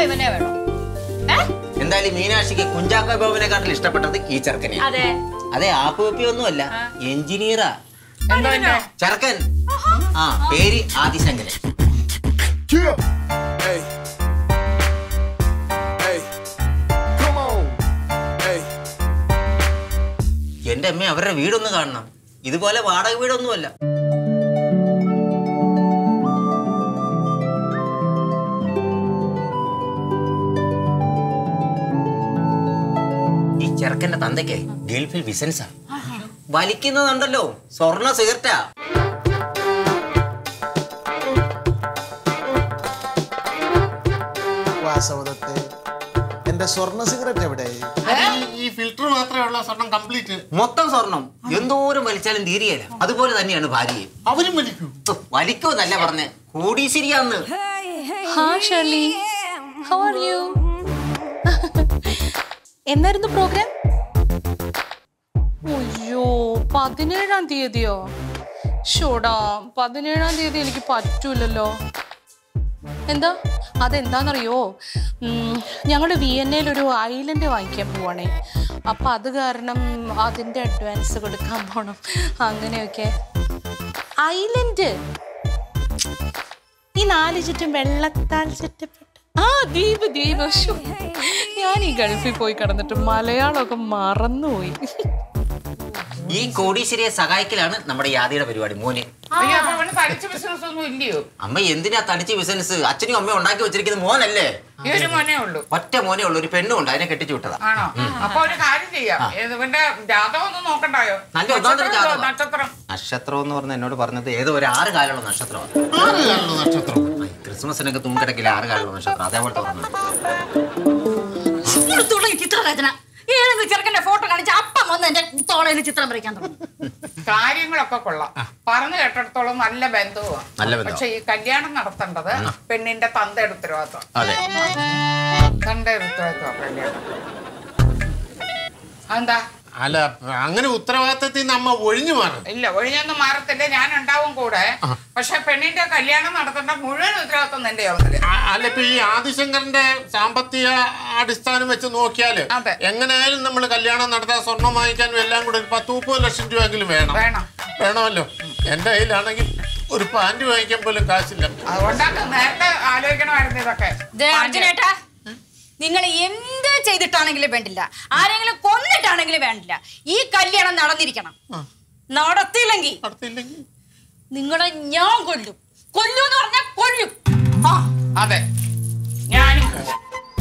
ഇവനെ വേണോ ഏ എന്തായാലും മീനാക്ഷിക്ക് കുഞ്ചാക്കോ ബോബിനെക്കാട്ടിൽ ഇഷ്ടപ്പെട്ടത് ഈ ചെറുക്കനെ അതെ അതെ ആപ്പ് വെപ്പി ഒന്നുമല്ല എഞ്ചിനീയറാ എന്താ പിന്നെ ചെറുക്കൻ ആ പേര് Adi Shankaran Hey. Hey. Come on. Hey. എന്റെ അമ്മ അവരുടെ വീടൊന്ന് കാണണം ഇതുപോലെ വാടക വീടൊന്നുമല്ല ഈ ചെറുക്കന്റെ തന്തയ്ക്ക് ഗൾഫിൽ ബിസിനസ്സാ വലിക്കുന്നതുണ്ടല്ലോ സ്വർണ്ണ സിഗരറ്റാ വാസവദത്തെ എന്റെ സ്വർണ്ണ സിഗരറ്റ് എവിടെ ഈ ഫിൽറ്റർ മാത്രമേ ഉള്ള സ്വർണം കംപ്ലീറ്റ് മൊത്തം സ്വർണം എന്തോരം വലിച്ചാലും തീരെയല്ല അതുപോലെ തന്നെയാണ് ഭാര്യയും അവരും വലിക്കും വലിക്കുമെന്നല്ല പറഞ്ഞേ കോടീശ്ശേരിയാന്ന് ഹാ ഷർലി ഹൗ ആർ യു എന്നായിരുന്നു പ്രോഗ്രാം അയ്യോ പതിനേഴാം തീയതിയോ ഷോടാ പതിനേഴാം തീയതി എനിക്ക് പറ്റൂലല്ലോ എന്താ അതെന്താണെന്നറിയോ ഞങ്ങൾ വി എൻ ഒരു ഐലൻഡ് വാങ്ങിക്കാൻ പോവാണേ അപ്പം അത് കാരണം അതിൻ്റെ അഡ്വാൻസ് കൊടുക്കാൻ പോണം അങ്ങനെയൊക്കെ ഐലൻഡ് ഈ നാല് ചുറ്റും വെള്ളത്താൽ ചുറ്റപ്പെട്ട് ആ ദ്വീപ് ദ്വീപ് ശ്ശോ. ഞാൻ ഈ ഗൾഫിൽ പോയി കിടന്നിട്ട് മലയാളമൊക്കെ മറന്നുപോയി ഈ കോടീശ്വരിയെ സഹായിക്കലാണ് നമ്മുടെ യാദിയുടെ പരിപാടി മോന് അയ്യോ അപ്പൊ അവന് തടിച്ച ബിസിനസ് ഒന്നും ഇല്ലയോ അമ്മ എന്തിനാ തടിച്ച് ബിസിനസ് അച്ഛനും അമ്മയും ഉണ്ടാക്കി വെച്ചിരിക്കുന്ന മോനല്ലേ ഈ ഒരു മോനേ ഉള്ളൂ ഒറ്റ മോനേ ഉള്ളൂ ഒരു പെണ്ണും ഉണ്ട് അതിനെ കെട്ടിച്ചു വിട്ടതാ ആണോ അപ്പൊ ഒരു കാര്യം ചെയ്യാം ഇവന്റെ ജാതകം ഒന്നും നോക്കണ്ടായോ നല്ല ഒന്നാന്തരം നക്ഷത്രം ജാതകം. നക്ഷത്രം നക്ഷത്രം എന്ന് പറഞ്ഞ എന്നോട് പറഞ്ഞത് ഏതോ ഒരു ആറ് കാലുള്ള നക്ഷത്രമാണ് ആറ് കാണുന്നു നക്ഷത്രം ക്രിസ്മസിനൊക്കെ തൂങ്ങിക്കിടക്കില്ല ആറ് കാലുള്ള നക്ഷത്രം അതേപോലത്തെ പറഞ്ഞത് തുടങ്ങി ചിത്രരചന ഏതെങ്കിലും ചെറുക്കന്റെ ഫോട്ടോ കാണിച്ച് അപ്പം വന്ന് എന്റെ തോളയിൽ ചിത്രം വരയ്ക്കാൻ തുടങ്ങി കാര്യങ്ങളൊക്കെ കൊള്ളാം പറഞ്ഞു കേട്ടിടത്തോളം നല്ല ബന്ധവുമാണ് നല്ല ബന്ധമാ. പക്ഷെ ഈ കല്യാണം നടത്തേണ്ടത് പെണ്ണിന്റെ തന്തയുടെ ഉത്തരവാദിത്വം അതെ തന്തയുടെ ഉത്തരവാദിത്വം കല്യാണം അതെന്താ അല്ല അങ്ങനെ ഉത്തരവാദിത്തത്തിൽ നിന്ന് അമ്മ ഒഴിഞ്ഞു മാറും ഇല്ല ഒഴിഞ്ഞൊന്നും മാറത്തില്ല ഞാൻ ഉണ്ടാവും കൂടെ പക്ഷെ പെണ്ണിന്റെ കല്യാണം നടത്തേണ്ട മുഴുവൻ ഉത്തരവാദിത്വം നിന്റെ ആവുന്നില്ല ആ- അല്ല ഇപ്പൊ ഈ ആദിശങ്കറിന്റെ സാമ്പത്തിക അടിസ്ഥാനം വെച്ച് നോക്കിയാല് അതെ. എങ്ങനെയായാലും നമ്മൾ കല്യാണം നടത്താൻ സ്വർണം വാങ്ങിക്കാനും എല്ലാം കൂടെ ഒരു പത്ത് മുപ്പത് ലക്ഷം രൂപയെങ്കിലും വേണം വേണം വേണമല്ലോ എന്റെ കയ്യിലാണെങ്കിൽ ഒരു പാന്റ് വാങ്ങിക്കാൻ പോലും കാശില്ല അതുകൊണ്ടാണ് നേരത്തെ ആലോചിക്കണമായിരുന്നു ഇതൊക്കെ ദേ, അർജുനേട്ടാ നിങ്ങൾ എന്ത് ചെയ്തിട്ടാണെങ്കിലും വേണ്ടില്ല ആരെങ്കിലും കൊന്നിട്ടാണെങ്കിലും വേണ്ടില്ല ഈ കല്യാണം നടന്നിരിക്കണം നടത്തിയില്ലെങ്കിൽ നടത്തിയില്ലെങ്കിൽ നിങ്ങളെ ഞാൻ കൊല്ലും കൊല്ലു എന്ന് പറഞ്ഞാൽ കൊല്ലും ആ അതെ ഞാനും പോവും.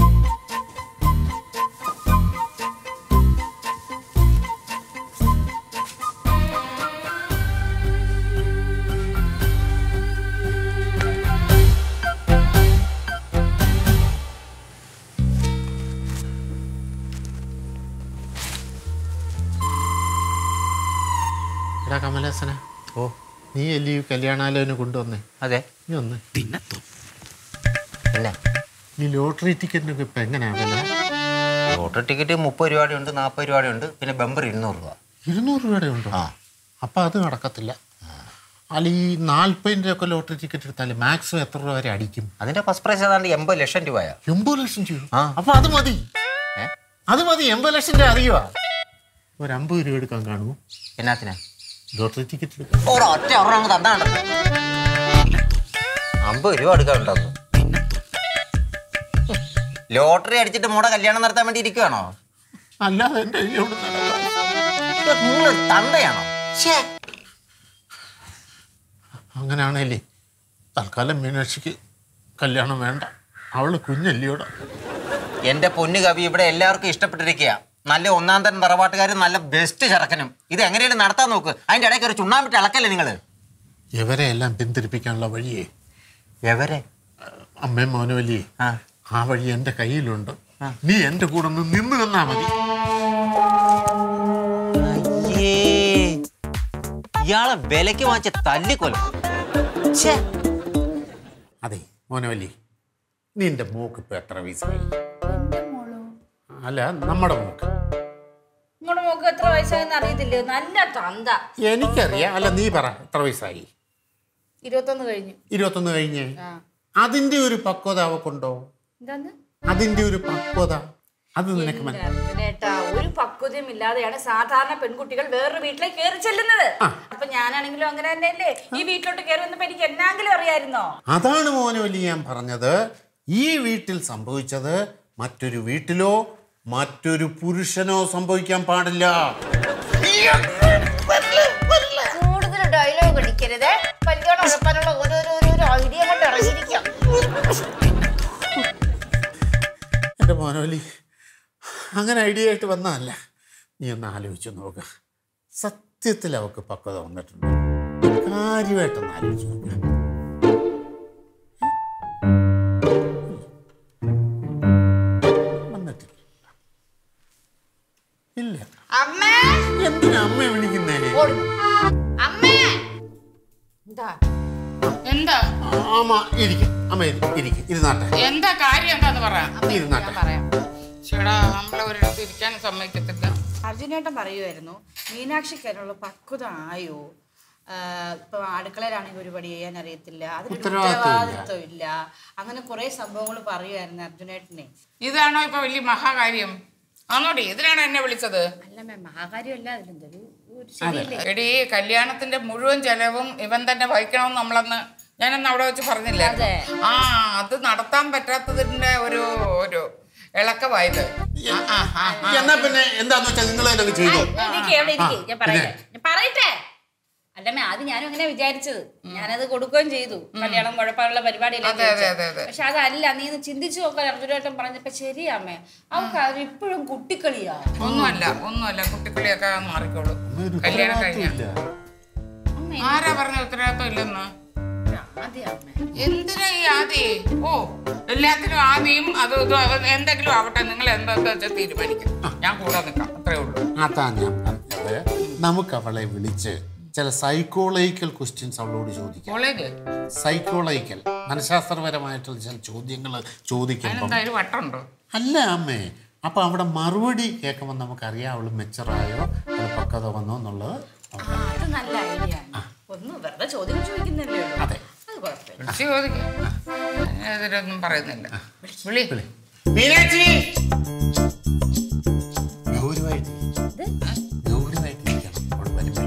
എടാ കമലാസന ഓ നീ അല്ലേ ഈ കല്യാണാലോചന കൊണ്ടുവന്നേ അതെ നീ ഒന്ന് എന്നാ ഈ ലോട്ടറി ടിക്കറ്റിനൊക്കെ ഇപ്പൊ എങ്ങനെയാ വില ലോട്ടറി ടിക്കറ്റ് മുപ്പത് രൂപയുടെ ഉണ്ട് നാൽപ്പത് രൂപയുടെ ഉണ്ട് പിന്നെ ബമ്പർ ഇരുന്നൂറ് രൂപ ഇരുന്നൂറ് രൂപയുടെ ഉണ്ടോ ആ അപ്പൊ അത് നടക്കത്തില്ല അല്ല ഈ നാൽപ്പതിൻ്റെ ഒക്കെ ലോട്ടറി ടിക്കറ്റ് എടുത്താൽ മാക്സിമം എത്ര രൂപ വരെ അടിക്കും അതിന്റെ ഫസ്റ്റ് പ്രൈസ് ഏതാണ്ട് എൺപത് ലക്ഷം രൂപയാ എൺപത് ലക്ഷം രൂപ ആ. അപ്പൊ അത് മതി ഏ? അത് മതി എൺപത് ലക്ഷം രൂപ അറിയുവാ ഒരു അമ്പത് രൂപ എടുക്കാൻ കാണുമോ എന്നാത്തിനാ ലോട്ടറി ടിക്കറ്റ് എടുക്കാൻ ഓരോ ഒറ്റ ഒരെണ്ണം അങ്ങ് തന്നാണ്ട് അമ്പത് രൂപ എടുക്കാനുണ്ടാവും ലോട്ടറി അടിച്ചിട്ട് മോടെ കല്യാണം നടത്താൻ വേണ്ടി ഇരിക്കുവാണോ അല്ലാതെ എൻ്റെ കയ്യോട് നടക്കാൻ നിങ്ങൾ തന്തയാണോ ഛേ അങ്ങനെയാണല്ലേ തൽക്കാലം മീനാക്ഷിക്ക് കല്യാണം വേണ്ട അവള് കുഞ്ഞല്ലിയോടെ എന്റെ പൊന്നു കവി ഇവിടെ എല്ലാവർക്കും ഇഷ്ടപ്പെട്ടിരിക്കുക നല്ല ഒന്നാം തരം തറവാട്ടുകാരും നല്ല ബെസ്റ്റ് ചെറുക്കനും ഇത് എങ്ങനെയാണ് നടത്താൻ നോക്ക് അതിന്റെ ഇടയ്ക്ക് ഒരു ചുണ്ണാമ്പിട്ട് ഇളക്കല്ലേ നിങ്ങള് ഇവരെ എല്ലാം പിന്തിരിപ്പിക്കാനുള്ള വഴിയേ എവരെ അമ്മയും മോനുവല്ലിയെ ആ ആ വഴി എൻ്റെ കയ്യിലുണ്ട് നീ എൻ്റെ കൂടെ ഒന്ന് നിന്ന് നിന്നാ മതി അയ്യേ. ഇയാളെ വിലക്ക് വാങ്ങിച്ച തല്ലിക്കൊല്ലും ഛേ അതെ മോനവല്ലി നിന്റെ മോക്ക് ഇപ്പൊ എത്ര വയസ്സായി അല്ല നമ്മുടെ മോക്ക് നിങ്ങളുടെ മോക്ക് എത്ര വയസ്സായെന്ന് അറിയത്തില്ലേ നല്ല തന്ത എനിക്കറിയാം അല്ല നീ പറ എത്ര വയസ്സായി ഇരുപത്തൊന്ന് കഴിഞ്ഞു ഇരുപത്തൊന്ന് കഴിഞ്ഞ് അതിന്റെ ഒരു പക്വത അവക്കുണ്ടോ എന്താന്ന് അതിന്റെ ഒരു പക്വത അത് നിനക്ക് മന- അർജുനേട്ടാ ഒരു പക്വതയും ഇല്ലാതെയാണ് സാധാരണ പെൺകുട്ടികൾ വേറൊരു വീട്ടിലേക്ക് കയറി ചെല്ലുന്നത് അപ്പൊ ഞാനാണെങ്കിലും അങ്ങനെ തന്നെയല്ലേ ഈ വീട്ടിലോട്ട് കയറി വന്നപ്പോ എനിക്ക് എന്നാങ്കിലും അറിയായിരുന്നോ അതാണ് മോനോലി ഞാൻ പറഞ്ഞത് ഈ വീട്ടിൽ സംഭവിച്ചത് മറ്റൊരു വീട്ടിലോ മറ്റൊരു പുരുഷനോ സംഭവിക്കാൻ പാടില്ല കൂടുതൽ ഡയലോഗ് അടിക്കരുത് കല്യാണം ഉറപ്പാനുള്ള ഓരോരോ ഓരോരോ ഐഡിയ കൊണ്ട് ഇറങ്ങിയിരിക്കാം എൻ്റെ മോനോലി അങ്ങനെ ഐഡിയ ആയിട്ട് വന്നതല്ല നീ ഒന്ന് ആലോചിച്ച് നോക്ക് സത്യത്തിൽ അവക്ക് പക്വത വന്നിട്ടുണ്ട് കാര്യമായിട്ടൊന്ന് ആലോചിച്ച് നോക്ക് വന്നിട്ടില്ല ഇല്ല അമ്മേ എന്തിനാ അമ്മയെ വിളിക്കുന്നേ ഓടി. അമ്മേ എന്താ എന്താ അമ്മ ഇരിക്കും അമ്മ ഇരി- ഇരിക്കും ഇരുന്നാട്ടെ എന്താ കാര്യം എന്താന്ന് പറയാം ഇരുന്നാട്ടെ പറയാം ചേടാ നമ്മളെ ഒരിടത്ത് ഇരിക്കാൻ സമ്മതിക്കത്തില്ല അർജുനേട്ടൻ പറയുമായിരുന്നു മീനാക്ഷിക്ക് അതിനുള്ള പക്വത ആയോ ആ, ഇപ്പൊ അടുക്കളയിലാണെങ്കിൽ ഒരു പടി ചെയ്യാൻ അറിയത്തില്ല അതിന് ഉത്തരവാദിത്വം ഇല്ല. ഉത്തരവാദിത്വം ഇല്ല അങ്ങനെ കുറെ സംഭവങ്ങൾ പറയുമായിരുന്നു അർജുനേട്ടനെ ഇതാണോ ഇപ്പൊ വലിയ മഹാകാര്യം ആണോടി ഇതിനാണ് എന്നെ വിളിച്ചത് അല്ല മാം മഹാകാര്യമല്ല അതിലെന്തൊരു ഒരു ശരിയല്ലേ എടി കല്യാണത്തിന്റെ മുഴുവൻ ചെലവും ഇവൻ തന്നെ വഹിക്കണമെന്ന് നമ്മളന്ന് ഞാനന്ന് അവിടെ വെച്ച് പറഞ്ഞില്ലേ അതെ. ആ അത് നടത്താൻ പറ്റാത്തതിന്റെ ഒരു ഒരു ഇളക്കമായത് ആ, ആ, ആ, ആ. എന്നാ പിന്നെ എന്താന്ന് വെച്ചാൽ നിങ്ങൾ തന്നെ ചെയ്തു ഇരിക്ക്, അവിടെ ഇരിക്ക്. ഞാൻ പറയട്ടെ ഞാൻ പറയട്ടെ അല്ലമ്മേ ആദ്യം ഞാനും അങ്ങനെ വിചാരിച്ചത് ഞാനത് കൊടുക്കുകയും ചെയ്തു കല്യാണം കുഴപ്പമുള്ള പരിപാടിയല്ലേ അതെ, അതെ, അതെ, അതെ. പക്ഷെ അതല്ല നീ ഒന്ന് ചിന്തിച്ചു നോക്കാൻ അർജുനേട്ടൻ പറഞ്ഞപ്പോ ശരിയാമ്മേ അവർക്ക് അത് ഇപ്പോഴും കുട്ടിക്കളിയാ ഒന്നുമല്ല ഒന്നുമല്ല കുട്ടിക്കളിയൊക്കെ മാറിക്കോളൂ ഒരു കല്യാണം കഴിഞ്ഞ ഉത്തരവാദിത്വം ഇല്ല. അമ്മേ ആരാ പറഞ്ഞ ഉത്തരവാദിത്വം ഇല്ലെന്ന് ആദ്യം അമ്മേ എന്തിനാ ഈ ആദി ഓ എല്ലാത്തിനും ആദിയും അതും ഇതും അത് എന്തെങ്കിലും ആവട്ടെ നിങ്ങൾ എന്താന്ന് വെച്ചാൽ തീരുമാനിക്കും ഞാൻ കൂടെ നിൽക്കാം അത്രേ ഉള്ളൂ അതാ ഞാൻ പറഞ്ഞത് നമുക്ക് അവളെ വിളിച്ച് ചില സൈക്കോളജിക്കൽ ക്വസ്റ്റ്യൻസ് അവളോട് ചോദിക്കാം കോളേജ് സൈക്കോളജിക്കൽ മനഃശാസ്ത്രപരമായിട്ടുള്ള ചില ചോദ്യങ്ങൾ ചോദിക്കുമ്പം അതിനെന്താ ഒരു വട്ടമുണ്ടോ അല്ല അമ്മേ അപ്പൊ അവിടെ മറുപടി കേൾക്കുമ്പോൾ നമുക്കറിയാം അവള് മെച്ചറായോ അവള് പക്വത വന്നോ എന്നുള്ളത് ആ, അത് നല്ല ഐഡിയ ആണ് ഒന്ന് വെറുതെ ചോദ്യങ്ങൾ ചോദിക്കുന്നില്ലേ ഉള്ളൂ. അതെ. അത് കുഴപ്പമില്ല വിളിച്ച് ചോദിക്കും ഇതിലൊന്നും പറയുന്നില്ല വിളി മീനാക്ഷി ഗൗരവായിട്ട് ഗൗരവായിട്ടിരിക്കണം അവൾ വരുമ്പോഴേ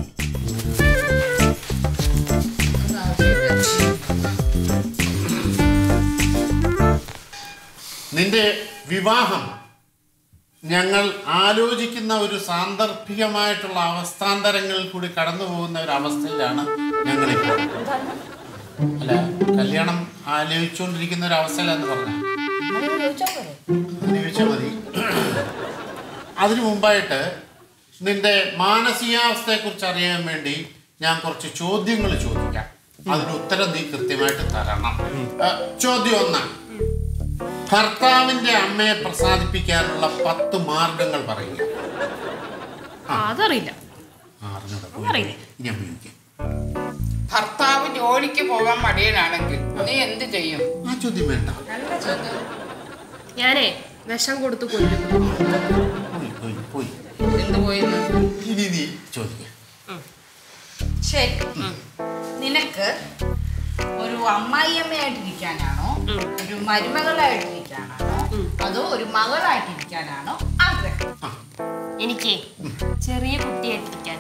നിന്റെ വിവാഹം ഞങ്ങൾ ആലോചിക്കുന്ന ഒരു സാന്ദർഭികമായിട്ടുള്ള അവസ്ഥാന്തരങ്ങളിൽ കൂടി കടന്നു പോകുന്ന ഒരു അവസ്ഥയിലാണ് ഞങ്ങളിപ്പോൾ അല്ല കല്യാണം ആലോചിച്ചുകൊണ്ടിരിക്കുന്ന ഒരു അവസ്ഥയിലാന്ന് പറഞ്ഞു അങ്ങനെ ചോദിച്ചാ പോരെ? അങ്ങനെ ചോദിച്ചാൽ മതി അതിനു മുമ്പായിട്ട് നിന്റെ മാനസികാവസ്ഥയെക്കുറിച്ച് അറിയാൻ വേണ്ടി ഞാൻ കുറച്ച് ചോദ്യങ്ങൾ ചോദിക്കാം അതിന് ഉത്തരം നീ കൃത്യമായിട്ട് തരണം ആ, ചോദ്യം ഒന്ന് ഭർത്താവിന്റെ അമ്മയെ പ്രസാദിപ്പിക്കാനുള്ള പത്ത് മാർഗങ്ങൾ പറയുക അതറിയില്ല ആ, അറിഞ്ഞൂടാ. പോയി, പോയി. ഇനി ഞാൻ ഉപയോഗിക്കാം ഭർത്താവ് ജോലിക്ക് പോകാൻ മടിയനാണെങ്കിൽ നീ എന്ത് ചെയ്യും ആ ചോദ്യം വേണ്ട നല്ല ചോദ്യം ഞാനേ വിഷം കൊടുത്ത് കൊല്ലും പോയി പോയി പോയി എന്ത് പോയിന്ന് ഇനി നീ ചോദിക്കാം ശരി നിനക്ക് ഒരു അമ്മായിയമ്മയായിട്ടിരിക്കാനാണോ ഒരു മരുമകളായിട്ടിരിക്കാനാണോ അതോ ഒരു മകളായിട്ടിരിക്കാനാണോ ആഗ്രഹം എനിക്ക് ചെറിയ കുട്ടിയായിട്ടിരിക്കാനാ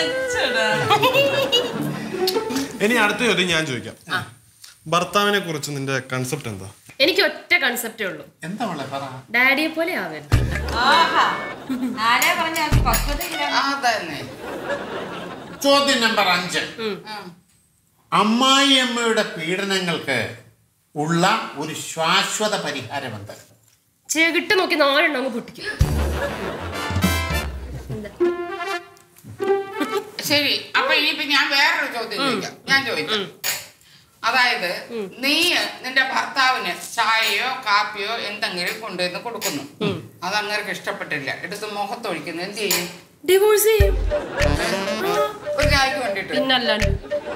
ഇനി അടുത്ത ചോദ്യം ഞാൻ ചോദിക്കാം ഭർത്താവിനെ കുറിച്ച് നിന്റെ കൺസെപ്റ്റ് എന്താ എനിക്ക് ഒറ്റ കൺസെപ്റ്റേ ഉള്ളൂ എന്താ മോളെ പറ ഡാഡിയെ പോലെ ആവരുത് ആഹാ ആരാ പറഞ്ഞ അത് പക്വതയില്ല അതന്നെ ചോദ്യം നമ്പർ അഞ്ച് അമ്മായിയമ്മയുടെ പീഡനങ്ങൾക്ക് ഉള്ള ഒരു ശാശ്വത പരിഹാരം എന്ത് ചെകിട്ട് നോക്കി നാലെണ്ണം അങ്ങ് പൊട്ടിക്കും ശരി അപ്പൊ ഇനിയിപ്പോ ഞാൻ വേറൊരു ചോദ്യം ചോദിക്കാം ഞാൻ ചോദിക്കാം അതായത് നീ നിന്റെ ഭർത്താവിന് ചായയോ കാപ്പിയോ എന്തെങ്കിലും കൊണ്ടുവന്ന് കൊടുക്കുന്നു അത് അങ്ങേർക്ക് ഇഷ്ടപ്പെട്ടില്ല എടുത്ത് മുഖത്തൊഴിക്കുന്നു എന്ത് ചെയ്യും ഡിവോഴ്സ് ചെയ്യും ഒരു ചായക്ക് വേണ്ടിട്ട് പിന്നല്ലാണ്ട്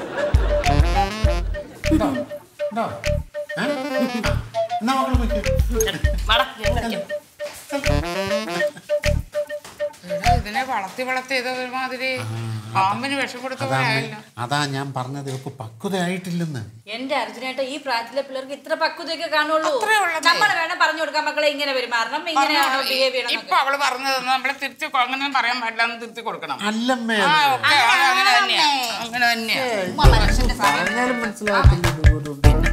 ഉണ്ടോ? ഏ? എന്നാ മക്കള് പോയിക്കോ. വാടാ, ഞാൻ കളിക്കാം. എടാ, ഇതിനെ വളർത്തി വളർത്തി ഇത് ഒരുമാതിരി ആ, പാമ്പിന് വിഷം കൊടുത്ത പോലെ അതാ ആയല്ലോ അതാ ഞാൻ പറഞ്ഞത് ഇവക്ക് പക്വതയായിട്ടില്ലെന്ന് എന്റെ അർജുനായിട്ട് ഈ പ്രായത്തിലെ പിള്ളേർക്ക് ഇത്ര പക്വതയൊക്കെ കാണുള്ളൂ അത്രേ ഉള്ളതേ. നമ്മൾ വേണം പറഞ്ഞു കൊടുക്കാൻ മക്കളെ ഇങ്ങനെ പെരുമാറണം ഇങ്ങനെ ബിഹേവ് ചെയ്യണം ഇപ്പൊ അവള് പറഞ്ഞത് നമ്മളെ തിരുത്തി കൊ- അങ്ങനെ പറയാൻ പാടില്ല എന്ന് തിരുത്തി കൊടുക്കണം അല്ലമ്മേ ആ അത്. ഓക്കെ അങ്ങനെ തന്നെയാ അങ്ങനെ തന്നെയാ എന്നൊക്കെ. പറഞ്ഞാലും മനസ്സിലാകത്തില്ല ഇതുപോലും